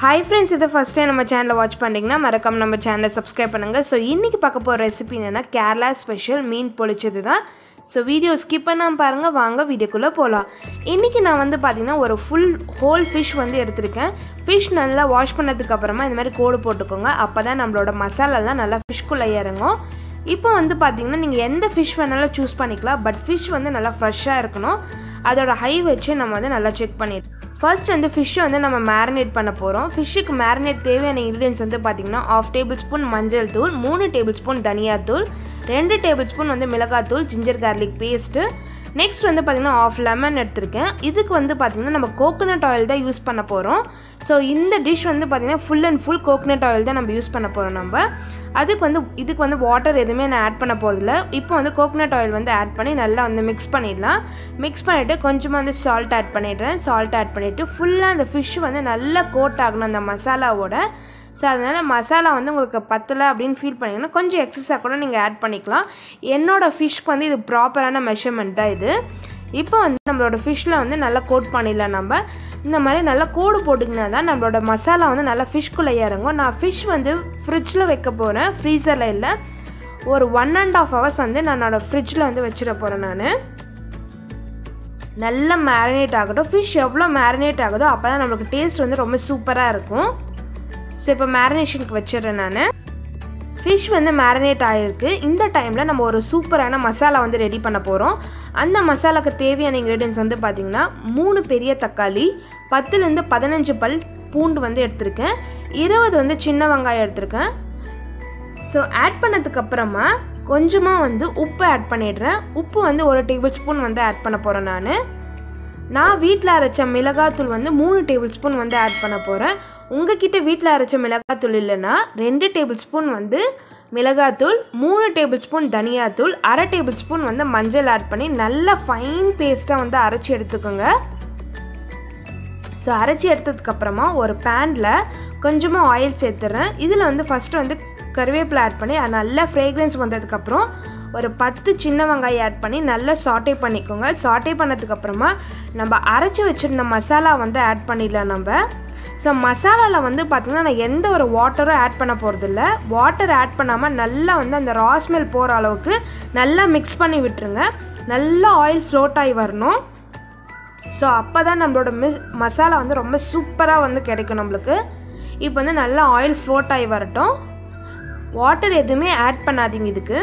hi friends இதை first time நம்ம சேனலை வாட்ச் பண்ணிங்கன்னா மறக்காம நம்ம சேனலை சப்ஸ்கிரைப் பண்ணுங்கள் ஸோ இன்றைக்கி பார்க்க போகிற ரெசிபி என்னென்னா கேரளா ஸ்பெஷல் மீன் பொழிச்சது தான் ஸோ வீடியோ ஸ்கிப் பண்ணாமல் பாருங்கள் வாங்க வீடியோக்குள்ளே போகலாம் இன்றைக்கி நான் வந்து பார்த்திங்கன்னா ஒரு ஃபுல் ஹோல் ஃபிஷ் வந்து எடுத்திருக்கேன் ஃபிஷ் நல்லா வாஷ் பண்ணதுக்கு அப்புறமா இந்த மாதிரி கோடு போட்டுக்கோங்க அப்போ தான் நம்மளோட மசாலாலாம் நல்லா ஃபிஷ்குள்ளே இறங்கும் இப்போ வந்து பார்த்தீங்கன்னா நீங்கள் எந்த ஃபிஷ் வேணாலும் சூஸ் பண்ணிக்கலாம் பட் ஃபிஷ் வந்து நல்லா ஃப்ரெஷ்ஷாக இருக்கணும் அதோட ஹை வச்சு நம்ம வந்து நல்லா செக் பண்ணிடலாம் ஃபர்ஸ்ட் வந்து ஃபிஷ்ஷை வந்து நம்ம மேரினேட் பண்ண போகிறோம் ஃபிஷ்ஷுக்கு மேரினேட் தேவையான இன்க்ரீடியன்ஸ் வந்து பார்த்திங்கன்னா ஆஃப் டேபிள் ஸ்பூன் மஞ்சள் தூள் மூணு டேபிள் ஸ்பூன் தனியாத்தூள் ரெண்டு டேபிள் ஸ்பூன் வந்து மிளகாத்தூள் ஜிஞ்சர் கார்லிக் பேஸ்ட்டு நெக்ஸ்ட் வந்து பார்த்திங்கன்னா ஆஃப் லெமன் எடுத்திருக்கேன் இதுக்கு வந்து பார்த்திங்கன்னா நம்ம கோகோனட் ஆயில் தான் யூஸ் பண்ண போகிறோம் ஸோ இந்த டிஷ் வந்து பார்த்திங்கன்னா full and full coconut oil தான் நம்ம யூஸ் பண்ண போகிறோம் நம்ம அதுக்கு வந்து இதுக்கு வந்து வாட்டர் எதுவுமே நான் ஆட் பண்ண போகிறதில்ல இப்போ வந்து கோகோனட் ஆயில் வந்து ஆட் பண்ணி நல்லா வந்து மிக்ஸ் பண்ணிடலாம் மிக்ஸ் பண்ணிவிட்டு கொஞ்சமாக வந்து சால்ட் ஆட் பண்ணிடுறேன் சால்ட் ஆட் பண்ணிவிட்டு ஃபுல்லாக அந்த ஃபிஷ் வந்து நல்லா கோட் ஆகணும் அந்த மசாலாவோட ஸோ அதனால் மசாலா வந்து உங்களுக்கு பத்தலை அப்படின்னு ஃபீல் பண்ணிங்கன்னா கொஞ்சம் எக்ஸஸாக கூட நீங்கள் ஆட் பண்ணிக்கலாம் என்னோடய ஃபிஷ்க்கு வந்து இது ப்ராப்பரான மெஷர்மெண்ட் தான் இது இப்போ வந்து நம்மளோட ஃபிஷ்ஷில் வந்து நல்லா கோட் பண்ணிடலாம் நம்ம இந்த மாதிரி நல்லா கோடு போட்டிங்கன்னா தான் நம்மளோட மசாலா வந்து நல்லா ஃபிஷ்குள்ளே இறங்கும் நான் ஃபிஷ் வந்து ஃப்ரிட்ஜில் வைக்க போகிறேன் ஃப்ரீசரில் இல்லை ஒரு ஒன் அண்ட் ஆஃப் ஹவர்ஸ் வந்து நான் என்னோடய ஃப்ரிட்ஜில் வந்து வச்சிட போகிறேன் நான் நல்லா மேரினேட் ஆகட்டும் ஃபிஷ் எவ்வளோ மேரினேட் ஆகுதோ அப்போ தான் நம்மளுக்கு டேஸ்ட் வந்து ரொம்ப சூப்பராக இருக்கும் ஸோ இப்போ மேரினேஷனுக்கு வச்சிடுறேன் நான் ஃபிஷ் வந்து மேரினேட் ஆகிருக்கு இந்த டைமில் நம்ம ஒரு சூப்பரான மசாலா வந்து ரெடி பண்ண போகிறோம் அந்த மசாலாவுக்கு தேவையான இன்க்ரீடியன்ஸ் வந்து பார்த்திங்கன்னா மூணு பெரிய தக்காளி பத்துலேருந்து பதினஞ்சு பல் பூண்டு வந்து எடுத்திருக்கேன் இருபது வந்து சின்ன வெங்காயம் எடுத்திருக்கேன் ஸோ ஆட் பண்ணதுக்கப்புறமா கொஞ்சமாக வந்து உப்பு ஆட் பண்ணிடுறேன் உப்பு வந்து ஒரு டேபிள் ஸ்பூன் வந்து ஆட் பண்ண போகிறேன் நான் நான் வீட்டில் அரைச்ச மிளகாத்தூள் வந்து மூணு டேபிள் ஸ்பூன் வந்து ஆட் பண்ண போகிறேன் உங்ககிட்ட வீட்டில் அரைச்ச மிளகாத்தூள் இல்லைன்னா ரெண்டு டேபிள் ஸ்பூன் வந்து மிளகாத்தூள் மூணு டேபிள் ஸ்பூன் தனியாத்தூள் அரை டேபிள் ஸ்பூன் வந்து மஞ்சள் ஆட் பண்ணி நல்லா ஃபைன் பேஸ்ட்டாக வந்து அரைச்சி எடுத்துக்கோங்க ஸோ அரைச்சி எடுத்ததுக்கப்புறமா ஒரு பேனில் கொஞ்சமாக ஆயில் சேர்த்துறேன் இதில் வந்து ஃபஸ்ட்டு வந்து கருவேப்பிலை ஆட் பண்ணி அது நல்லா ஃப்ரேக்ரன்ஸ் வந்ததுக்கப்புறம் ஒரு பத்து சின்ன வெங்காயம் ஆட் பண்ணி நல்லா சாட்டே பண்ணிக்கோங்க சாட்டே பண்ணதுக்கப்புறமா நம்ம அரைச்சி வச்சுருந்த மசாலா வந்து ஆட் பண்ணிடலாம் நம்ம ஸோ மசாலாவில் வந்து பார்த்திங்கன்னா நான் எந்த ஒரு வாட்டரும் ஆட் பண்ண போகிறதில்ல வாட்டர் ஆட் பண்ணாமல் நல்லா வந்து அந்த ராஸ்மெல் போகிற அளவுக்கு நல்லா மிக்ஸ் பண்ணி விட்டுருங்க நல்லா ஆயில் ஃப்ளோட் ஆகி வரணும் ஸோ அப்போ தான் நம்மளோட மிஸ் மசாலா வந்து ரொம்ப சூப்பராக வந்து கிடைக்கும் நம்மளுக்கு இப்போ வந்து நல்லா ஆயில் ஃப்ளோட் ஆகி வரட்டும் வாட்டர் எதுவுமே ஆட் பண்ணாதீங்க இதுக்கு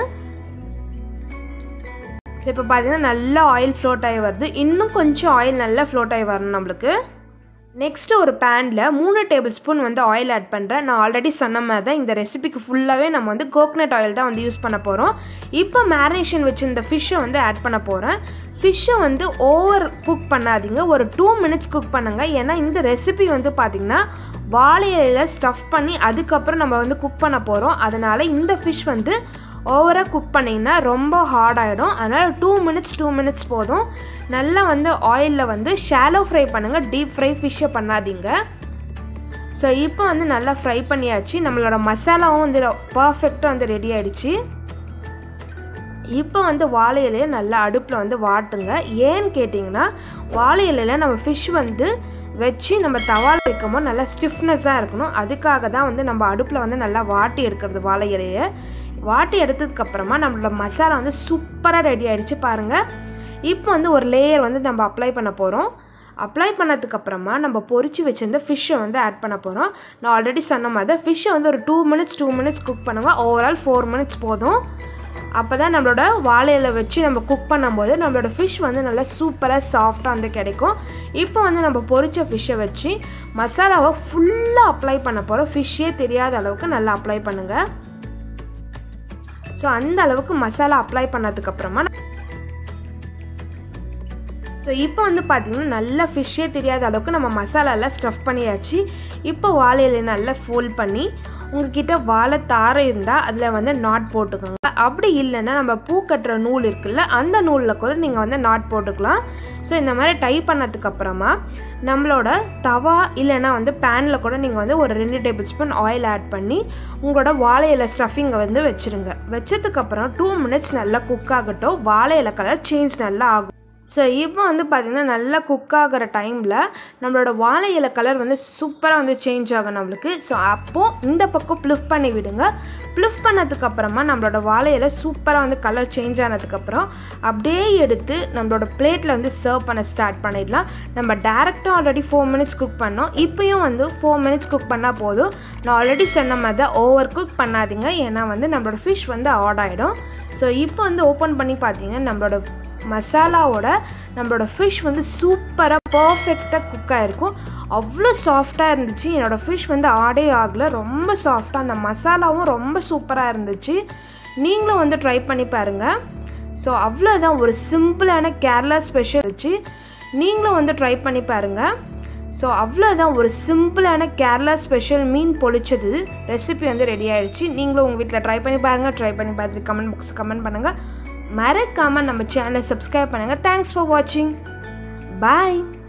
ஸோ இப்போ பார்த்தீங்கன்னா நல்லா ஆயில் ஃப்ளோட் ஆகி வருது இன்னும் கொஞ்சம் ஆயில் நல்லா ஃப்ளோட் ஆகி வரணும் நம்மளுக்கு நெக்ஸ்ட்டு ஒரு பேனில் மூணு டேபிள் ஸ்பூன் வந்து ஆயில் ஆட் பண்ணுறேன் நான் ஆல்ரெடி சொன்ன மாதிரி தான் இந்த ரெசிபிக்கு ஃபுல்லாகவே நம்ம வந்து கோக்னட் ஆயில் தான் வந்து யூஸ் பண்ண போகிறோம் இப்போ மேரினேஷன் வச்சு இந்த ஃபிஷ்ஷை வந்து ஆட் பண்ண போகிறேன் ஃபிஷ்ஷை வந்து ஓவர் குக் பண்ணாதீங்க ஒரு டூ மினிட்ஸ் குக் பண்ணுங்கள் ஏன்னா இந்த ரெசிபி வந்து பார்த்திங்கன்னா வாழை இலையில் ஸ்டஃப் பண்ணி அதுக்கப்புறம் நம்ம வந்து குக் பண்ண போகிறோம் அதனால் இந்த ஃபிஷ் வந்து ஓவராக குக் பண்ணிங்கன்னா ரொம்ப ஹார்ட் ஆகிடும் அதனால் டூ மினிட்ஸ் டூ மினிட்ஸ் போதும் நல்லா வந்து ஆயிலில் வந்து ஷாலோ ஃப்ரை பண்ணுங்கள் டீப் ஃப்ரை ஃபிஷ்ஷை பண்ணாதீங்க ஸோ இப்போ வந்து நல்லா ஃப்ரை பண்ணியாச்சு நம்மளோட மசாலாவும் வந்து பர்ஃபெக்டாக வந்து ரெடி ஆகிடுச்சு இப்போ வந்து வாழை இலையை நல்லா அடுப்பில் வந்து வாட்டுங்க ஏன்னு கேட்டிங்கன்னா வாழை இலையில் நம்ம ஃபிஷ் வந்து வச்சு நம்ம தவால் வைக்கும்போது நல்லா ஸ்டிஃப்னஸாக இருக்கணும் அதுக்காக தான் வந்து நம்ம அடுப்பில் வந்து நல்லா வாட்டி எடுக்கிறது வாழை இலையை வாட்டி எடுத்ததுக்கப்புறமா நம்மளோட மசாலா வந்து சூப்பராக ரெடி ஆகிடுச்சு பாருங்கள் இப்போ வந்து ஒரு லேயர் வந்து நம்ம அப்ளை பண்ண போகிறோம் அப்ளை பண்ணதுக்கப்புறமா நம்ம பொறிச்சு வச்சுருந்த ஃபிஷ்ஷை வந்து ஆட் பண்ண போகிறோம் நான் ஆல்ரெடி சொன்ன மாதிரி தான் ஃபிஷ்ஷை வந்து ஒரு two minutes two minutes cook பண்ணுங்கள் ஓவரால் ஃபோர் மினிட்ஸ் போதும் அப்போ தான் நம்மளோட வாழையில வச்சு நம்ம குக் பண்ணும்போது நம்மளோட ஃபிஷ் வந்து நல்லா சூப்பராக சாஃப்டாக வந்து கிடைக்கும் இப்போ வந்து நம்ம பொரிச்ச ஃபிஷ்ஷை வச்சு மசாலாவை ஃபுல்லாக அப்ளை பண்ண போகிறோம் ஃபிஷ்ஷே தெரியாத அளவுக்கு நல்லா அப்ளை பண்ணுங்கள் ஸோ அந்த அளவுக்கு மசாலா அப்ளை பண்ணதுக்கப்புறமா ஸோ இப்போ வந்து பார்த்திங்கன்னா நல்லா ஃபிஷ்ஷே தெரியாத அளவுக்கு நம்ம மசாலாலாம் ஸ்டஃப் பண்ணியாச்சு இப்போ வாழையில நல்லா ஃபோல்ட் பண்ணி உங்ககிட்ட வாழை தாரை இருந்தால் அதில் வந்து நாட் போட்டுக்கோங்க அப்படி இல்லைன்னா நம்ம பூ கட்டுற நூல் இருக்குல்ல அந்த நூலில் கூட நீங்கள் வந்து நாட் போட்டுக்கலாம் ஸோ இந்த மாதிரி டை பண்ணதுக்கப்புறமா நம்மளோட தவா இல்லைன்னா வந்து பேனில் கூட நீங்கள் வந்து ஒரு ரெண்டு டேபிள் ஸ்பூன் ஆயில் ஆட் பண்ணி உங்களோட வாழை இலை ஸ்டஃபிங்கை வந்து வச்சுருங்க வச்சதுக்கப்புறம் டூ மினிட்ஸ் நல்லா குக் ஆகட்டும் வாழை இலை கலர் சேஞ்ச் நல்லா ஆகும் ஸோ இப்போ வந்து பார்த்திங்கன்னா நல்லா குக் ஆகிற டைமில் நம்மளோட வாழை இலை கலர் வந்து சூப்பராக வந்து சேஞ்ச் ஆகும் நம்மளுக்கு ஸோ அப்போது இந்த பக்கம் ப்ளிஃப் பண்ணி விடுங்க ப்ளிஃப் பண்ணதுக்கப்புறமா நம்மளோட வாழை இலை சூப்பராக வந்து கலர் சேஞ்ச் ஆனதுக்கப்புறம் அப்படியே எடுத்து நம்மளோட பிளேட்டில் வந்து சர்வ் பண்ண ஸ்டார்ட் பண்ணிடலாம் நம்ம டேரெக்டாக ஆல்ரெடி ஃபோர் மினிட்ஸ் குக் பண்ணோம் இப்போயும் வந்து ஃபோர் மினிட்ஸ் குக் பண்ணால் போதும் நான் ஆல்ரெடி சொன்ன மாதிரி தான் ஓவர் குக் பண்ணாதீங்க ஏன்னா வந்து நம்மளோட ஃபிஷ் வந்து ஆட் ஆகிடும் ஸோ இப்போ வந்து ஓப்பன் பண்ணி பார்த்தீங்கன்னா நம்மளோட மசாலாவோட நம்மளோட ஃபிஷ் வந்து சூப்பராக பர்ஃபெக்டாக குக் ஆகிருக்கும் அவ்வளோ சாஃப்டாக இருந்துச்சு என்னோடய ஃபிஷ் வந்து ஆடே ஆகலை ரொம்ப சாஃப்டாக அந்த மசாலாவும் ரொம்ப சூப்பராக இருந்துச்சு நீங்களும் வந்து ட்ரை பண்ணி பாருங்கள் ஸோ அவ்வளோதான் ஒரு சிம்பிளான கேரளா ஸ்பெஷல் இருந்துச்சு நீங்களும் வந்து ட்ரை பண்ணி பாருங்கள் ஸோ அவ்வளோதான் ஒரு சிம்பிளான கேரளா ஸ்பெஷல் மீன் பொழிச்சது ரெசிபி வந்து ரெடி ஆயிடுச்சு நீங்களும் உங்கள் வீட்டில் ட்ரை பண்ணி பாருங்கள் ட்ரை பண்ணி பார்த்துட்டு கமெண்ட் பாக்ஸ் கமெண்ட் பண்ணுங்கள் மறக்காமல் நம்ம சேனலை சப்ஸ்கிரைப் பண்ணுங்கள் தேங்க்ஸ் ஃபார் வாட்சிங் பாய்